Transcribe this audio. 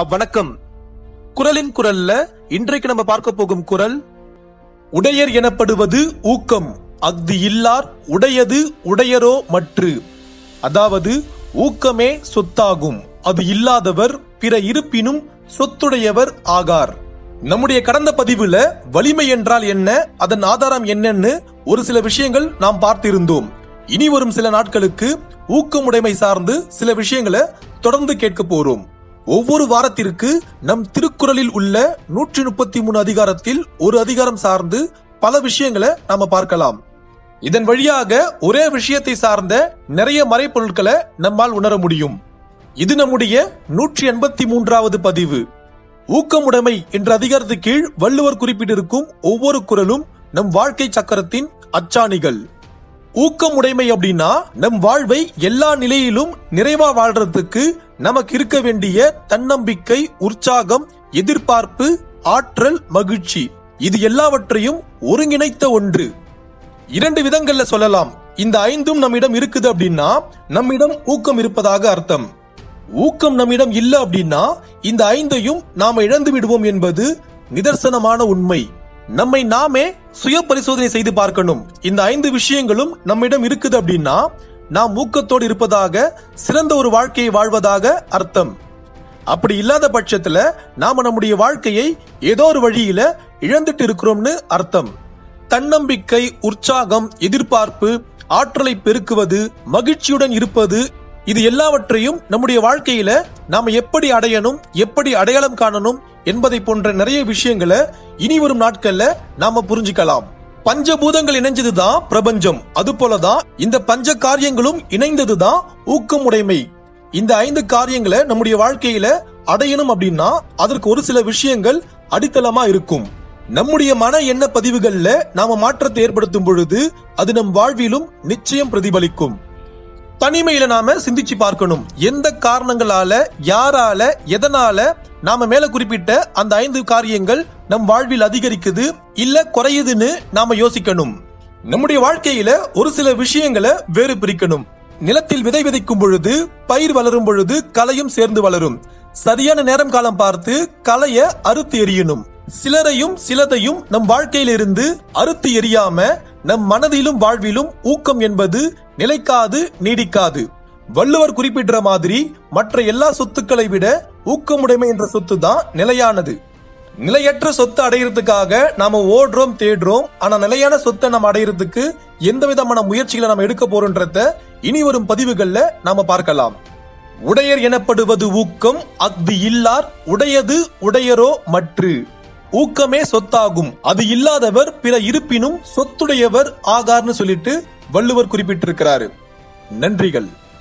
வணக்கம் குரலின் குரல்ல இன்றைக்கு நம்ம பார்க்க போகும் குரல் உடையர் எனப்படுவது ஊக்கம் அஃது இல்லார் உடையது உடையரோ மற்று அதாவது ஊக்கமே சொத்தாகும் அது இல்லாதவர் பிற இருப்பினும் சொத்துடையவர் ஆகார் நம்முடைய கடந்த பதிவுல வலிமை என்றால் என்ன அதன் ஆதாரம் என்னன்னு ஒரு சில விஷயங்கள் நாம் பார்த்திருந்தோம் இனி வரும் சில நாட்களுக்கு ஊக்கமுடைமை சார்ந்து சில விஷயங்களை தொடர்ந்து கேட்க போறோம் ஒவ்வொரு வாரத்திற்கு நம் திருக்குறளில் உள்ள நூற்றி முப்பத்தி மூணு அதிகாரத்தில் ஒரு அதிகாரம் சார்ந்து பல விஷயங்களை நாம பார்க்கலாம் இதன் வழியாக ஒரே விஷயத்தை சார்ந்த நிறைய மறைப்பொருட்களை நம்மால் உணர முடியும் இது நம்முடைய நூற்றி எண்பத்தி மூன்றாவது பதிவு ஊக்கமுடைமை என்ற அதிகாரத்துக்கு கீழ் வள்ளுவர் குறிப்பிட்டிருக்கும் ஒவ்வொரு குரலும் நம் வாழ்க்கை சக்கரத்தின் அச்சாணிகள் ஊக்கமுடைமை அப்படின்னா நம் வாழ்வை எல்லா நிலையிலும் நிறைவா வாழ்றதுக்கு நமக்கு இருக்க வேண்டிய தன்னம்பிக்கை உற்சாகம் எதிர்பார்ப்பு ஆற்றல் மகிழ்ச்சி இது எல்லாவற்றையும் ஒருங்கிணைத்த ஒன்று இரண்டு விதங்கள்ல சொல்லலாம் இந்த ஐந்தும் நம்மிடம் இருக்குது அப்படின்னா நம்மிடம் ஊக்கம் இருப்பதாக அர்த்தம் ஊக்கம் நம்மிடம் இல்ல அப்படின்னா இந்த ஐந்தையும் நாம இழந்து விடுவோம் என்பது நிதர்சனமான உண்மை நம்மை நாமே சுய பரிசோதனை செய்து பார்க்கணும் இந்த ஐந்து விஷயங்களும் நம்மிடம் இருக்குது அப்படின்னா நாம் ஊக்கத்தோடு இருப்பதாக சிறந்த ஒரு வாழ்க்கையை வாழ்வதாக அர்த்தம் அப்படி இல்லாத பட்சத்துல நாம நம்முடைய வாழ்க்கையை ஏதோ ஒரு வழியில இழந்துட்டு இருக்கிறோம்னு அர்த்தம் தன்னம்பிக்கை உற்சாகம் எதிர்பார்ப்பு ஆற்றலை பெருக்குவது மகிழ்ச்சியுடன் இருப்பது இது எல்லாவற்றையும் நம்முடைய வாழ்க்கையில நாம எப்படி அடையணும் எப்படி அடையாளம் காணணும் என்பதை போன்ற நிறைய விஷயங்களை இனி வரும் நாட்கள்ல நாம புரிஞ்சுக்கலாம் பஞ்சபூதங்கள் இணைஞ்சதுதான் பிரபஞ்சம் அது போலதான் இந்த பஞ்ச காரியங்களும் இணைந்ததுதான் ஊக்கமுடைமை இந்த ஐந்து காரியங்களை நம்முடைய வாழ்க்கையில அடையணும் அப்படின்னா அதற்கு ஒரு சில விஷயங்கள் அடித்தளமா இருக்கும் நம்முடைய மன எண்ண பதிவுகள்ல நாம மாற்றத்தை ஏற்படுத்தும் பொழுது அது நம் வாழ்விலும் நிச்சயம் பிரதிபலிக்கும் தனிமையில நாம சிந்திச்சு பார்க்கணும் எந்த காரணங்களால யாரால எதனால நாம மேல குறிப்பிட்ட அந்த ஐந்து காரியங்கள் நம் வாழ்வில் அதிகரிக்குது இல்ல குறையுதுன்னு நாம யோசிக்கணும் நம்முடைய வாழ்க்கையில ஒரு சில விஷயங்களை வேறு பிரிக்கணும் நிலத்தில் விதை விதைக்கும் பொழுது பயிர் வளரும் பொழுது களையும் சேர்ந்து வளரும் சரியான நேரம் காலம் பார்த்து களைய அறுத்து எறியணும் சிலரையும் சிலதையும் நம் வாழ்க்கையிலிருந்து அறுத்து எறியாம நம் மனதிலும் வாழ்விலும் ஊக்கம் என்பது நிலைக்காது நீடிக்காது வள்ளுவர் குறிப்பிட்ட மாதிரி மற்ற எல்லா சொத்துக்களை விட ஊக்கமுடைமை என்ற சொத்து தான் நிலையானது நிலையற்ற சொத்து அடையிறதுக்காக நாம ஓடுறோம் தேடுறோம் ஆனா நிலையான சொத்தை நம்ம அடையிறதுக்கு எந்த விதமான முயற்சிகளை நம்ம எடுக்க போறோன்றத இனி வரும் பதிவுகள்ல நாம பார்க்கலாம் உடையர் எனப்படுவது ஊக்கம் அஃது இல்லார் உடையது உடையரோ மற்று ஊக்கமே சொத்தாகும் அது இல்லாதவர் பிற இருப்பினும் சொத்துடையவர் ஆகார்னு சொல்லிட்டு வள்ளுவர் குறிப்பிட்டிருக்கிறாரு நன்றிகள்